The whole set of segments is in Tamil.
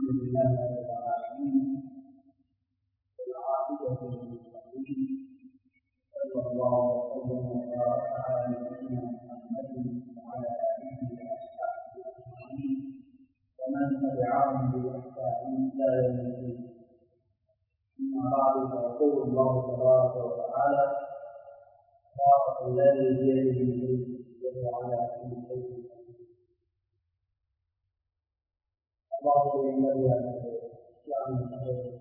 لله رب العالمين والعاقبة للمتقين صلى الله وسلم وبارك على نبينا محمد وعلى آله وأصحابه أجمعين ومن تبعهم بإحسان إلى يوم الدين أما بعد فيقول الله تبارك وتعالى صراط الذي بيده الملك وهو على كل شيء قدير அல்லாஹுடைய நல்லடியார்களே, இஸ்லாமிய சகோதரர்களே,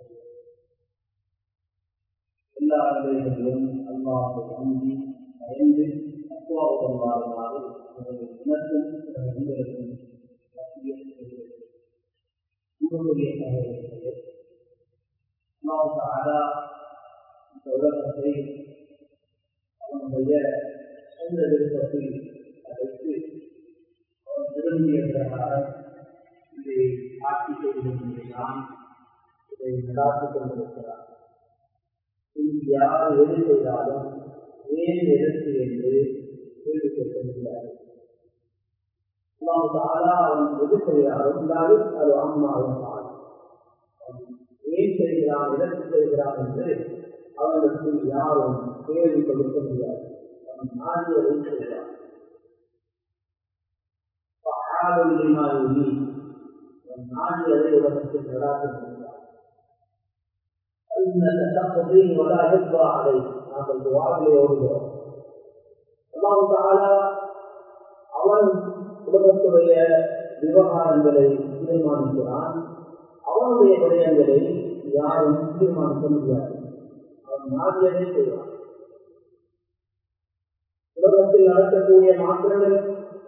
எல்லா நிலைகளிலும் அல்லாஹை அஞ்சி பயந்து அக்குவாவுடன் வாழுமாறு அவர்கள் உணர்த்தும் எங்களுக்கும் வசியத் செய்கிறது. அன்புக்குரிய சகோதரர்களே, அல்லாஹ் தஆலா இந்த உலகத்தை அவனுடைய சொந்த விருப்பத்தில் அழைத்து அவன் விரும்பிய பிரகாரம் இதை ஆட்சி செய்திருக்கிறான் இதை நடாத்திக் கொண்டிருக்கிறான் இங்கு யார் எது செய்தாலும் ஏன் எதற்கு என்று கேள்வி கேட்க முடியாது தாலா அவன் எது செய்கிறாரோ இல்லாது அது அம்மாவும் ஏன் செய்கிறான் எதற்கு செய்கிறான் என்று அவனுக்கு யாரும் கேள்வி கொடுக்க முடியாது அவன் நாடியதை செய்கிறான் நாடியதை உலகத்தில் நடாத்துகிறார் إنك تقضي ولا يقضى عليك நாங்கள் துவாரிலே ஓடுகிறோம் அல்லாஹு தாலா அவன் உலகத்துடைய விவகாரங்களை தீர்மானிக்கிறான் அவனுடைய விடயங்களை யாரும் தீர்மானிக்க முடியாது அவன் நாடியதை செய்வான் உலகத்தில் நடக்கக்கூடிய மாற்றங்கள்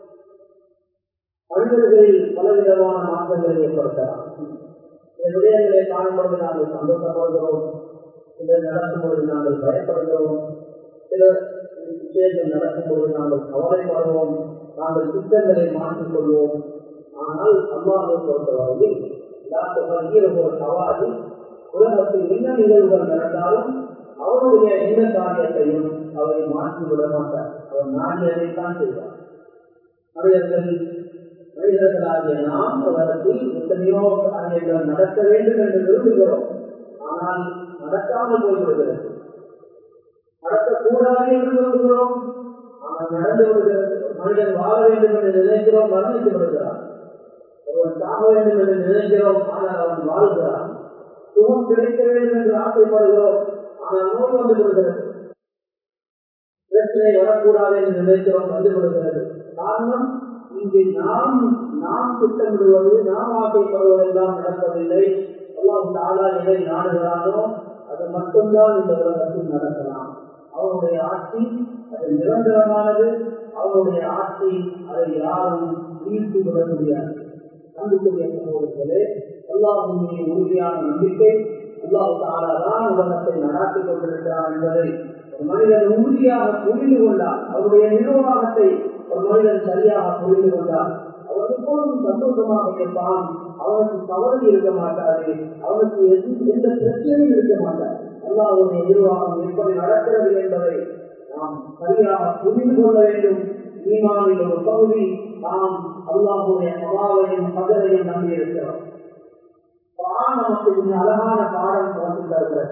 மனிதர்களில் பலவிதமான மாற்றங்களை ஏற்படுத்தலாம் சில விடயங்களை காணும்பொழுது நாங்கள் சந்தோஷப்படுகிறோம் சிலர் நடக்கும்பொழுது நாங்கள் பயப்படுகிறோம் சில விஷயங்கள் நடக்கும்பொழுது நாங்கள் கவலைப்படுவோம் நாங்கள் திட்டங்களை மாற்றிக் கொள்வோம் ஆனால் அம்மாவை பொறுத்தவரையில் ஒரு சவாரி உலகத்தில் என்ன நிகழ்வுகள் நடந்தாலும் அவருடைய எந்த காரியத்தையும் அவரை மாற்றி விட மாட்டார் அவர் நாடியதைத்தான் செய்வார் மனிதர்கள் மனிதர்களாகிய நாம் உலகத்தில் எத்தனையோ காரியங்கள் நடக்க வேண்டும் என்று விரும்புகிறோம் ஆனால் நடக்காமல் போய்விடுகிறது நடக்கக்கூடாது என்று விரும்புகிறோம் ஆனால் நடந்து விடுகிறது மனிதன் வாழ வேண்டும் என்று நினைக்கிறோம் மரணித்து விடுகிறான் ஒருவன் சாக வேண்டும் என்று நினைக்கிறோம் ஆனால் அவன் வாழ்கிறான் சுகம் கிடைக்க வேண்டும் என்று ஆசைப்படுகிறோம் ஆனால் நோய் வந்து விடுகிறது பிரச்சனை வரக்கூடாது என்று நினைக்கிறோம் வந்து விடுகிறது காரணம் இங்கு நாம் நாம் திட்டமிடுவது நாம் ஆசைப்படுவதெல்லாம் நடக்கவில்லை எல்லாம் தாளா எதை நாடுகிறானோ அது மட்டும்தான் இந்த உலகத்தில் நடக்கலாம் அவனுடைய ஆட்சி அது நிரந்தரமானது அவனுடைய ஆட்சி அதை யாரும் வீழ்த்து விட முடியாது அன்புக்குரிய சகோதரர்களே அல்லாஹின் மீது உறுதியான நம்பிக்கை அல்லாஹ் தாலா தான் உலகத்தை நடாத்திக் கொண்டிருக்கிறான் என்பதை ஒரு மனிதன் உறுதியாக புரிந்து கொண்டார் அவருடைய நிர்வாகத்தை ஒரு மனிதன் சரியாக புரிந்து கொண்டார் அவன் எப்பொழுதும் சந்தோஷமாக இருப்பான் அவனுக்கு கவலை இருக்க மாட்டாது அவனுக்கு எந்த பிரச்சனையும் இருக்க மாட்டார் அல்லாவுடைய நிர்வாகம் எப்படி நடக்கிறது என்பதை நாம் சரியாக புரிந்து கொள்ள வேண்டும் ஈமானில் ஒரு பகுதி நாம் அல்லாஹுடைய சவாலையும் பகலையும் நம்பி இருக்கிறோம் நமக்கு மிக அழகான பாடம் போட்டு தருகிறது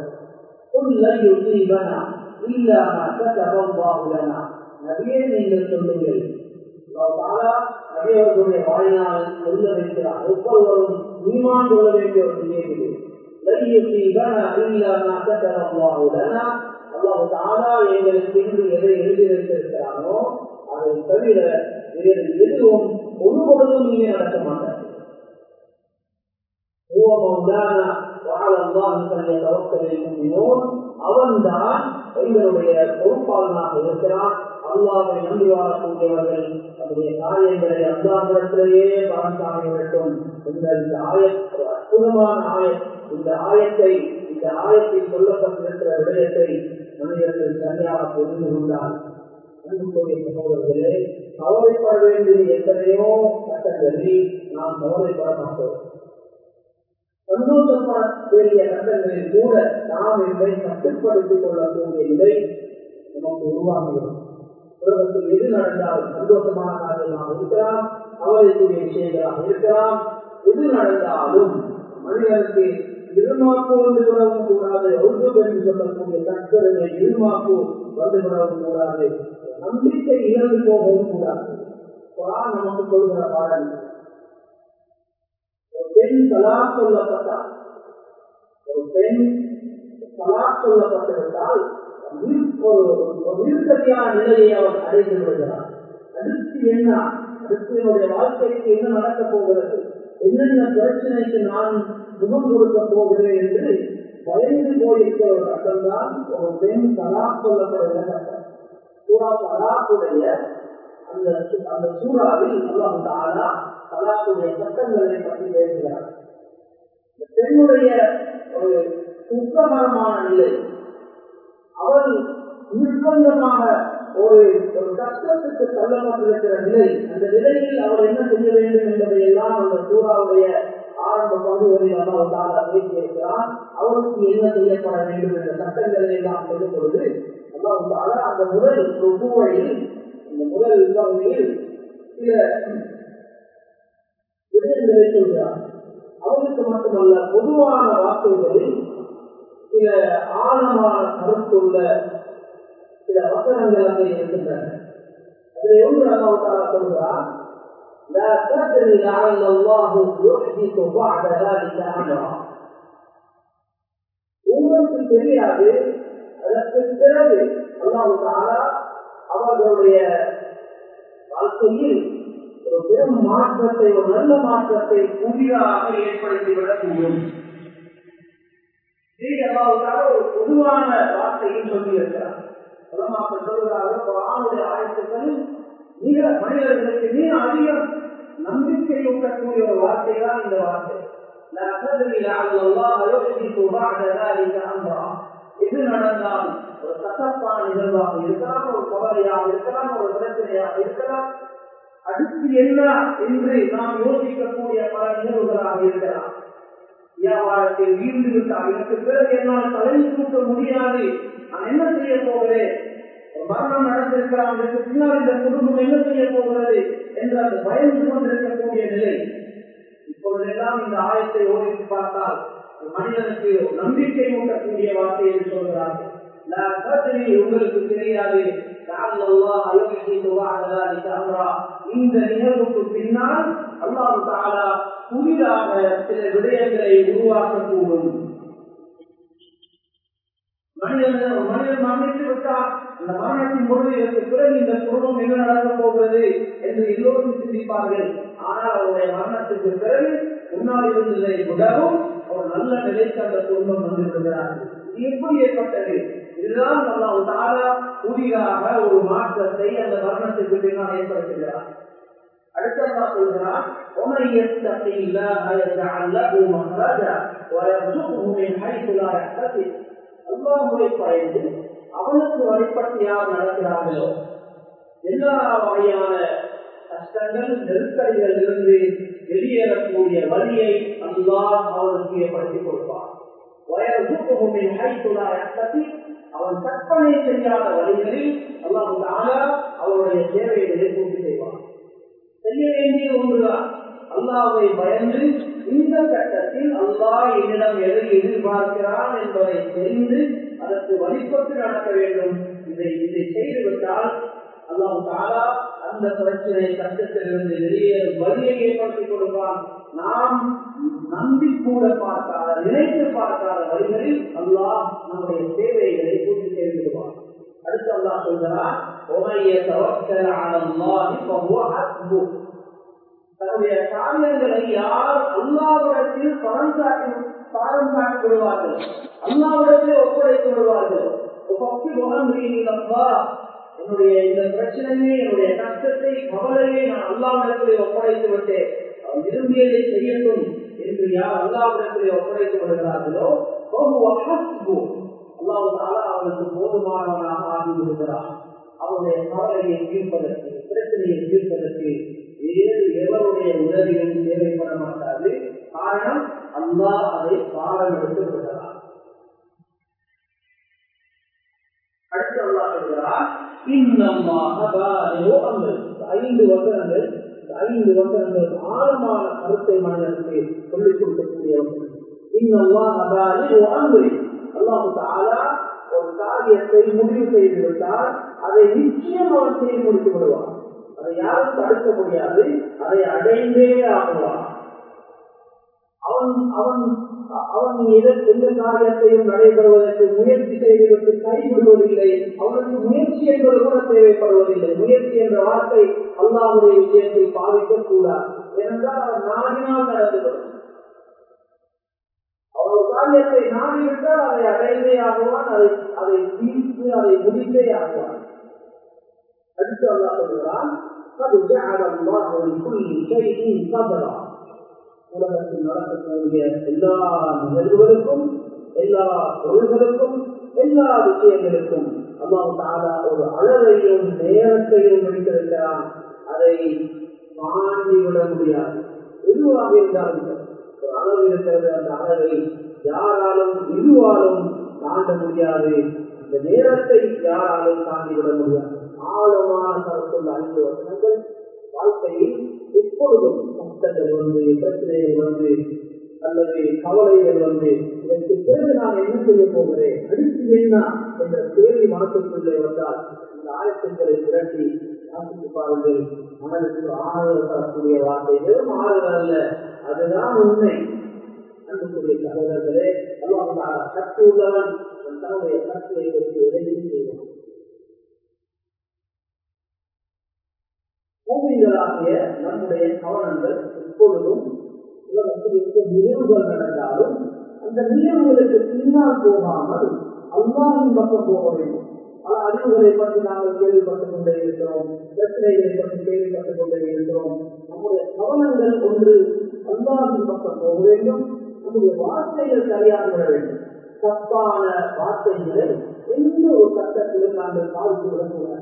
நபியே நீங்கள் சொல்லுங்கள் நபியவர்களுடைய வாழ்நாள் சொல்ல வைக்கிறார் ஒவ்வொருவரும் ஈமான் கொள்ள வேண்டிய ஒரு நிலையில் எங்களுக்கு இன்று எதை எழுதி வைத்திருக்கிறானோ அதை தவிர வேறு எதுவும் ஒரு பொழுதும் நீங்க நடக்க மாட்டார் அவன்தான் எங்களுடைய பொறுப்பாளனாக இருக்கிறான் அல்லாவை நம்பி வாழக்கூடியவர்கள் தன்னுடைய காரியங்களை அல்லாவிடத்திலேயே பலன் வேண்டும் என்ற இந்த ஆய அற்புதமான ஆய இந்த ஆயத்தை இந்த ஆயத்தில் சொல்லப்பட்டிருக்கிற விடயத்தை மனிதர்கள் சரியாக புரிந்து கொண்டார் அன்புக்குரிய சகோதரர்களே கவலைப்பட வேண்டிய எத்தனையோ கட்டங்களில் நாம் கவலைப்பட மாட்டோம் சந்தோஷப்பட வேண்டிய கட்டங்களில் கூட நாம் இதை கட்டுப்படுத்திக் கொள்ளக்கூடிய நிலை நமக்கு உருவாகிறது உலகத்தில் எது நடந்தாலும் சந்தோஷமான காரியமாக இருக்கலாம் கவலைக்குரிய விஷயங்களாக இருக்கலாம் எது நடந்தாலும் மனிதனுக்கு இருமாப்பு வந்து விடவும் கூடாது ஒழுங்கு என்று சொல்லக்கூடிய சக்கரங்கள் இருமாப்பு வந்து விடவும் கூடாது நம்பிக்கை இழந்து போகவும் கூடாது குரான் நமக்கு சொல்கிற பாடல் ஒரு பெண் தலா சொல்லப்பட்டால் ஒரு பெண் தலா சொல்லப்பட்டிருந்தால் ஒரு நிர்கதியான நிலையை அவர் அடைந்து விடுகிறார் அடுத்து என்ன அடுத்து என்னுடைய வாழ்க்கைக்கு என்ன நடக்கப் போகிறது என்னென்ன பிரச்சனைக்கு நான் முகம் கொடுக்க போகிறேன் என்று பயந்து போயிருக்கிற ஒரு கட்டம்தான் ஒரு பெண் தலா சொல்லப்படுகிற கட்டம் சூறா தலாக்குடைய அந்த அந்த சூறாவில் அல்லாஹ் தாலா தலாக்குடைய சட்டங்களை பற்றி பேசுகிறார் பெண்ணுடைய ஒரு சுத்தமரமான நிலை அவள் நிர்பந்தமாக ஒரு ஒரு கஷ்டத்துக்கு தள்ளப்பட்டிருக்கிற நிலை அந்த நிலையில் அவர் என்ன செய்ய வேண்டும் என்பதை எல்லாம் அந்த சூறாவுடைய ஆரம்ப பகுதிகளில் அல்லாஹால பேசியிருக்கிறார் அவருக்கு என்ன செய்யப்பட வேண்டும் என்ற சட்டங்களை எல்லாம் சொல்லும் பொழுது அல்லாஹால அந்த முதல் ருபுவையில் இந்த முதல் பகுதியில் சில விடயங்களை சொல்கிறார் அவருக்கு மட்டுமல்ல பொதுவான வார்த்தைகளில் சில ஆழமான கருத்துள்ள சில வசனங்கள் அங்கே இருக்கின்றன அதில் ஒன்று அல்லாஹால சொல்கிறார் لا تدري لعل الله يحدث بعد ذلك امرا உங்களுக்கு தெரியாது அதற்கு பிறகு அல்லாஹு தாலா அவர்களுடைய வாழ்க்கையில் ஒரு பெரும் மாற்றத்தை ஒரு நல்ல மாற்றத்தை புதிதாக ஏற்படுத்திவிடக்கூடும் அல்லாவுக்காக ஒரு பொதுவான வார்த்தையும் சொல்லியிருக்கிறார் உலமாக்கள் சொல்கிறார்கள் ஆணுடைய ஆயத்துக்களில் மிக மனிதர்களுக்கு மிக அதிகம் நம்பிக்கை ஊட்டக்கூடிய ஒரு வார்த்தை தான் இந்த வார்த்தை எது நடந்தால் ஒரு கசப்பான நிகழ்வாக இருக்கலாம் ஒரு கவலையாக இருக்கலாம் ஒரு பிரச்சனையாக இருக்கலாம் அடுத்து என்ன என்று நாம் யோசிக்கக்கூடிய பல நிகழ்வுகளாக இருக்கலாம் வியாபாரத்தை வீழ்ந்து விட்டால் இதற்கு பிறகு என்னால் தலை தூக்க முடியாது நான் என்ன செய்ய போகிறேன் மரணம் நடந்திருக்கலாம் இதற்கு பின்னால் இந்த குடும்பம் என்ன செய்ய போகிறது என்று அந்த பயந்து கொண்டிருக்கக்கூடிய நிலை இப்பொழுதெல்லாம் இந்த ஆயத்தை ஓடித்து பார்த்தால் மனிதனுக்கு நம்பிக்கை ஊட்டக்கூடிய வார்த்தை என்று சொல்கிறார்கள் உங்களுக்கு தெரியாது இந்த நிகழ்வுக்கு பின்னால் அல்லாஹு தாலா புதிதாக சில விடயங்களை உருவாக்கக்கூடும் மனிதன் மனிதன் மரணித்து விட்டால் அந்த மரணத்தின் பொழுது இதற்கு பிறகு இந்த குடும்பம் என்ன நடக்கப் போகிறது என்று எல்லோரும் சிந்திப்பார்கள் ஆனால் அவருடைய மரணத்துக்கு பிறகு முன்னால் இருந்ததை விடவும் ஒரு நல்ல நிலைக்கு அந்த குடும்பம் வந்து விடுகிறார்கள் இது எப்படி ஏற்பட்டது இதுதான் நம்ம தாரா புதிதாக ஒரு மாற்றத்தை அந்த மரணத்துக்கு பின்னால் ஏற்படுத்துகிறார் அடுத்ததா சொல்கிறார் ومن يتق الله يجعل له مخرجا ويرزقه من حيث لا يحتسب அல்லாஹுவை பயந்து அவனுக்கு வழிபட்டு யார் நடக்கிறார்களோ எல்லா வகையான கஷ்டங்கள் நெருக்கடிகள் இருந்து வெளியேறக்கூடிய வழியை அல்லாஹ் அவனுக்கு ஏற்படுத்திக் கொடுப்பார் அவன் கற்பனை செய்யாத வழிகளில் அல்லாஹ் தானா அவருடைய தேவைகளை பூர்த்தி செய்வான் செய்ய வேண்டிய ஒன்றுதான் அல்லாவை பயந்து இந்த கட்டத்தில் அல்லாஹ் என்னிடம் எதை எதிர்பார்க்கிறான் என்பதை தெரிந்து அதற்கு வழிபட்டு நடக்க வேண்டும் இதை இதை செய்துவிட்டால் அல்லாஹ் தாலா அந்த பிரச்சனை கட்டத்திலிருந்து வெளியேறும் வழியை ஏற்படுத்தி கொடுப்பான் நாம் நம்பி கூட பார்க்காத நினைத்து பார்க்காத வழிகளில் அல்லாஹ் நம்முடைய தேவைகளை பூர்த்தி செய்து விடுவான் அடுத்து அல்லாஹ் சொல்கிறார் தன்னுடைய காரியங்களை யார் அல்லாவிடத்தில் பணம் காட்டி பாரம் காட்டி விடுவார்கள் அல்லாவிடத்தில் ஒப்படைத்து விடுவார்கள் என்னுடைய இந்த பிரச்சனையே என்னுடைய கஷ்டத்தை கவலையை நான் அல்லாவிடத்திலே ஒப்படைத்து விட்டேன் அவன் விரும்பியதை செய்யட்டும் என்று யார் அல்லாவிடத்திலே ஒப்படைத்து விடுகிறார்களோ அல்லாஹு அவனுக்கு போதுமானவனாக ஆகி விடுகிறான் அவனுடைய கவலையை தீர்ப்பதற்கு பிரச்சனையை தீர்ப்பதற்கு வேறு எவருடைய உதவியும் தேவைப்பட மாட்டாது காரணம் அல்லாஹ் அதை பாடம் எடுத்து விடுகிறார் அடுத்து அல்லாஹ் சொல்கிறார் ஐந்து வசனங்கள் ஐந்து வசனங்கள் ஆழமான கருத்தை மனிதனுக்கு சொல்லிக் கொடுக்கக்கூடிய அல்லாஹு தாலா ஒரு காரியத்தை முடிவு செய்து விட்டால் அதை நிச்சயம் அவன் செய்து முடித்து விடுவான் அதை யாரும் தடுக்க முடியாது அதை அடைந்தே ஆகுவான் அவன் அவன் அவன் எந்த காரியத்தையும் நடைபெறுவதற்கு முயற்சி செய்வதற்கு கைவிடுவதில்லை அவனுக்கு முயற்சி என்பது கூட தேவைப்படுவதில்லை முயற்சி என்ற வார்த்தை அல்லாவுடைய விஷயத்தை பாதிக்க கூடாது ஏனென்றால் அவன் நாடினால் நடந்துவிடும் அவர் ஒரு காரியத்தை நாடிவிட்டால் அதை அடைந்தே ஆகுவான் அதை அதை தீர்த்து அதை முடித்தே ஆகுவான் அடுத்து அல்லா சொல்கிறான் உலகத்தில் நடக்கக்கூடிய எல்லா நிகழ்வுகளுக்கும் எல்லா பொருள்களுக்கும் எல்லா விஷயங்களுக்கும் அல்லாஹ் தாலா ஒரு அளவையும் நேரத்தையும் வைத்திருக்கிறான் அதை தாண்டி விட முடியாது எதுவாக இருந்தாலும் ஒரு அளவு இருக்கிறது அந்த அளவை யாராலும் எதுவாலும் தாண்ட முடியாது இந்த நேரத்தை யாராலும் தாண்டி விட முடியாது ஆழமான கருத்துள்ள ஐந்து வருஷங்கள் வாழ்க்கையில் எப்பொழுதும் கஷ்டங்கள் வந்து பிரச்சனைகள் வந்து அல்லது கவலைகள் வந்து இதற்கு பிறகு நான் என்ன செய்ய போகிறேன் அடுத்து என்ன என்ற கேள்வி மனசுக்குள்ளே வந்தால் இந்த ஆயத்தங்களை திரட்டி வாசித்து பாருங்கள் மனதுக்கு ஆறுதல் தரக்கூடிய வார்த்தை வெறும் ஆறுதல் அல்ல அதுதான் உண்மை அன்புக்குரிய சகோதரர்களே அல்லாஹ் சக்தி உள்ளவன் தன்னுடைய சக்தியை பற்றி எதையும் செய்வான் பூமிகளாகிய நம்முடைய கவனங்கள் எப்பொழுதும் உலகத்தில் இருக்க நிகழ்வுகள் நடந்தாலும் அந்த நிகழ்வுகளுக்கு பின்னால் போகாமல் அல்லாவின் பக்கம் போக வேண்டும் பல அறிவுகளை பற்றி நாங்கள் கேள்விப்பட்டுக் கொண்டே இருக்கிறோம் பிரச்சனைகளை பற்றி கேள்விப்பட்டுக் கொண்டே இருக்கிறோம் நம்முடைய கவனங்கள் ஒன்று அல்லாவின் பக்கம் போக வேண்டும் நம்முடைய வார்த்தைகள் சரியாக விட வேண்டும் தப்பான வார்த்தைகளை எந்த ஒரு கட்டத்திலும் நாங்கள் பாதித்து விடக்கூடாது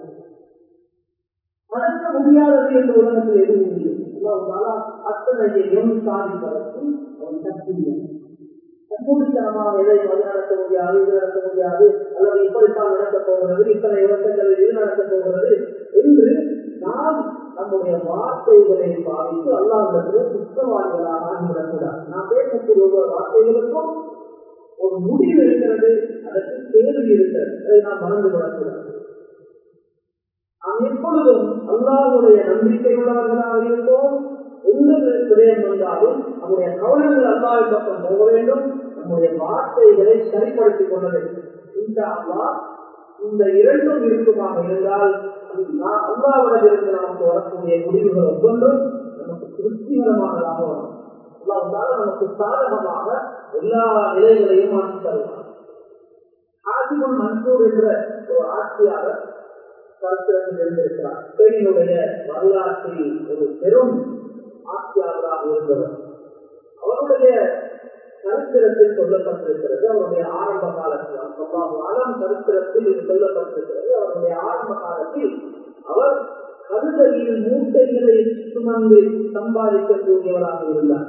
மறக்க முடியாதது என்று உலகத்தில் எதுவும் இல்லை அத்தனையையும் சாதிப்பதற்கு அவன் சக்தி கண்மூடித்தனமாக எதை அது நடத்த முடியாது இது நடத்த முடியாது அல்லது இப்படித்தான் நடக்கப் போகிறது இத்தனை வருஷங்களில் இது நடக்கப் போகிறது என்று நாம் நம்முடைய வார்த்தைகளை பாதித்து அல்லாவிடத்திலே குற்றவாளிகளாக ஆகிவிடக்கூடாது நாம் பேசக்கூடிய ஒவ்வொரு வார்த்தைகளுக்கும் ஒரு முடிவு இருக்கிறது அதற்கு கேள்வி இருக்கிறது அதை நாம் மறந்து விடக்கூடாது நாம் எப்பொழுதும் அல்லாவுடைய நம்பிக்கை உள்ளவர்களாக இருப்போம் எந்த விடயம் வந்தாலும் நம்முடைய கவனங்கள் அல்லாவின் பக்கம் போக வேண்டும் நம்முடைய வார்த்தைகளை சரிப்படுத்திக் கொள்ள வேண்டும் இந்த அல்லா இந்த இரண்டும் இருக்குமாக இருந்தால் அல்லாவிடம் இருந்து நமக்கு வரக்கூடிய முடிவுகள் ஒவ்வொன்றும் நமக்கு திருப்திகரமானதாக வரும் அல்லாவுக்காக நமக்கு சாதகமாக எல்லா நிலைகளையும் மாற்றி தருவார் ஆசிபுல் மன்சூர் என்ற ஒரு ஆட்சியாளர் கருத்து இருந்திருக்கிறார் பெண்ணுடைய வரலாற்றில் ஒரு பெரும் ஆட்சியாளராக இருந்தவர் அவருடைய சரித்திரத்தில் சொல்லப்பட்டிருக்கிறது அவருடைய ஆரம்ப காலத்தில் ஆழம் சரித்திரத்தில் இது சொல்லப்பட்டிருக்கிறது அவருடைய ஆரம்ப காலத்தில் அவர் கழுதையில் மூட்டைகளை சுமந்து சம்பாதிக்கக்கூடியவராக இருந்தார்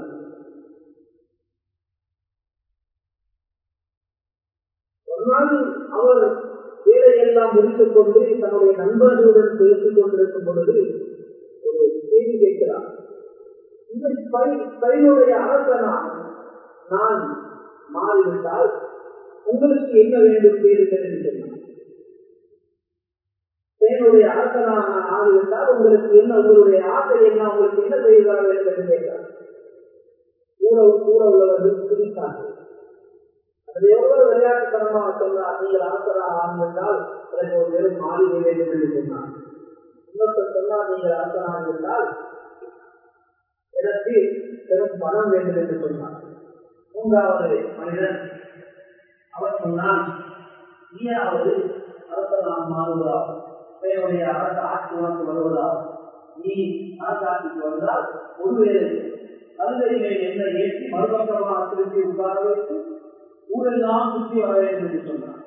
ஒரு நாள் அவர் வேலையெல்லாம் முடித்துக் கொண்டு தன்னுடைய நண்பர்களுடன் பேசிக் கொண்டிருக்கும் பொழுது ஒரு செய்தி கேட்கிறார் இந்த பயிலுடைய அரசனாக நான் மாறிவிட்டால் உங்களுக்கு என்ன வேண்டும் கேளுங்கள் என்று சொன்னார் என்னுடைய அரசனாக நான் ஆகிவிட்டால் உங்களுக்கு என்ன உங்களுடைய ஆசை என்ன உங்களுக்கு என்ன செய்ய வேண்டும் என்று கேட்டார் கூட கூட உள்ளவர்கள் புதித்தார்கள் அது எவ்வளவு விளையாட்டுத்தனமாக சொன்னார் நீங்கள் அரசராக ஆகிவிட்டால் எனக்கு ஒரு வெறும் மாளிகை வேண்டும் என்று சொன்னார் இன்னொருத்தர் சொன்னார் நீங்கள் அரசராக இருந்தால் எனக்கு பெரும் பணம் வேண்டும் என்று சொன்னார் மூன்றாவது மனிதன் அவர் சொன்னால் நீயாவது அரசனாக மாறுவதாகும் என்னுடைய அரசு ஆட்சி உனக்கு வருவதாகும் நீ அரசாட்சிக்கு வந்தால் ஒருவேளை கழுதையிலே என்ன ஏற்றி மறுபக்கமாக திருப்பி உட்கார வைத்து ஊரெல்லாம் சுற்றி வர வேண்டும் என்று சொன்னார்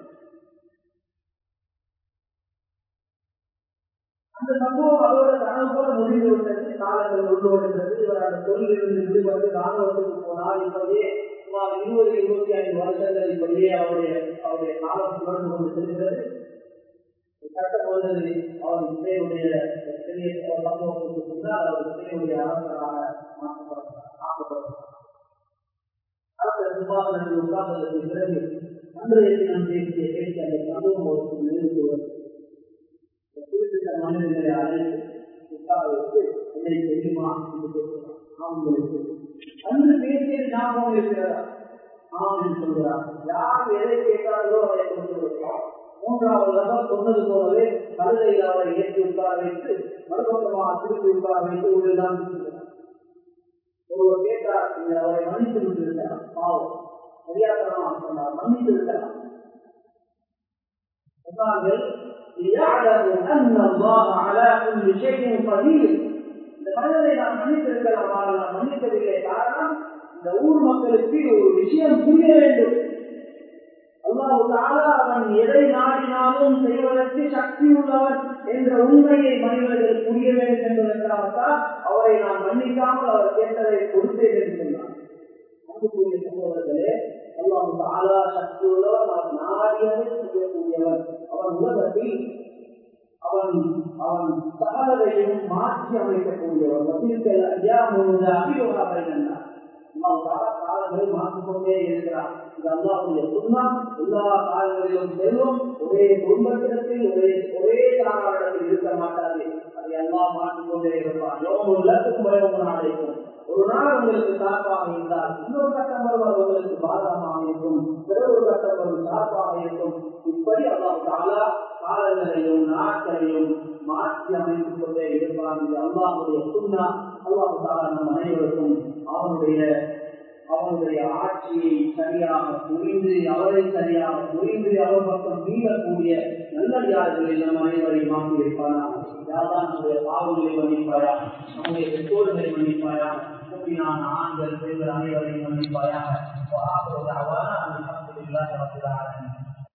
அந்த சம்பவம் அதோட கனவு போல முடிந்து விட்டது காலங்கள் கொண்டு இவர் அந்த தொழிலிருந்து விடுபட்டு ராணுவத்துக்கு போனால் இப்படியே சுமார் இருபது இருபத்தி ஐந்து வருஷங்கள் இப்படியே அவருடைய அவருடைய காலம் சுழன்று கொண்டு செல்கிறது கட்டம் வந்தது அவர் இசையுடைய பெரிய சம்பவத்துக்கு முன்னால் அவர் இசையுடைய அரசராக மாற்றப்படுகிறார் ஆக்கப்படுகிறார் அரசர் திருப்பாசனத்தில் உட்கார்ந்ததற்கு பிறகு அன்றைய தினம் பேசிய பேசி அந்த சம்பவம் ஒரு நிறுத்துவது குறிப்பிட்ட மனிதர்களை அழைத்து உட்கார வச்சு என்னை தெரியுமா என்று கேட்கிறார் அவங்களுக்கு அன்று பேசியது ஞாபகம் இருக்கிறதா ஆம் என்று சொல்கிறார் யார் எதை கேட்டார்களோ அதை கொண்டு வருகிறார் மூன்றாவது நபர் சொன்னது போலவே கழுதையில் அவரை ஏற்றி உட்கார வைத்து மறுபக்கமாக திருப்பி உட்கார வைத்து உள்ளெல்லாம் ஒருவர் கேட்டார் நீங்கள் அவரை மன்னித்து விட்டிருக்கலாம் பாவம் மரியாதமாக சொன்னார் மன்னித்து விட்டலாம் சொன்னார்கள் ليعلموا أن الله على كل شيء قدير இந்த மனிதனை நான் மன்னித்திருக்கலாம் ஆனால் நான் மன்னிக்கவில்லை காரணம் இந்த ஊர் மக்களுக்கு ஒரு விஷயம் புரிய வேண்டும் அல்லாஹு தாலா அவன் எதை நாடினாலும் செய்வதற்கு சக்தி உள்ளவன் என்ற உண்மையை மனிதர்கள் புரிய வேண்டும் என்பதற்காகத்தான் அவரை நான் மன்னிக்காமல் அவர் கேட்டதை கொடுத்தேன் என்று சொன்னார் அன்புக்குரிய சகோதரர்களே அல்லாஹு தாலா சக்தி உள்ளவன் அவர் நாடியதை செய்யக்கூடியவன் அவன் உலகத்தில் அவன் அவன் சகலதையும் மாற்றி அமைக்கக்கூடியவன் வசீர்கள் ஐயா முழுவத அபியோகாவை நன்னார் காலங்களை மாற்றிக்கொண்டே இருக்கிறார் இது அல்லாவுடைய சுண்ணம் எல்லா காலங்களிலும் செல்வம் ஒரே குடும்பத்திடத்தில் ஒரே ஒரே சாராளத்தில் இருக்க மாட்டாது அதை எல்லாம் மாற்றிக்கொண்டே இருப்பான் யோகம் எல்லாத்துக்கும் பயமும் நாளைக்கும் ஒரு நாள் உங்களுக்கு சார்பாக இருந்தால் இன்னொரு கட்டம் வருவது உங்களுக்கு பாதகமாக இருக்கும் பிற ஒரு கட்டம் வரும் சார்பாக இருக்கும் இப்படி அல்லாஹ் தாலா காலங்களையும் நாட்களையும் மாற்றி அமைத்துக் கொண்டே இருப்பான் இது அல்லாஹுடைய சுண்ணா அல்லாஹ் தாலா நம் அனைவருக்கும் அவனுடைய அவனுடைய ஆட்சியை சரியாக புரிந்து அவரை சரியாக புரிந்து அவர் பக்கம் மீளக்கூடிய நல்லடியார்களில் நம் அனைவரையும் மாற்றி இருப்பானா யாதான் நம்முடைய பாவங்களை மன்னிப்பாயா நம்முடைய பெற்றோர்களை மன்னிப்பாயா முக்கியமான ஆண்கள் பெண்கள் அனைவரையும் மன்னிப்பாயாக وآخر دعوانا أن الحمد لله رب العالمين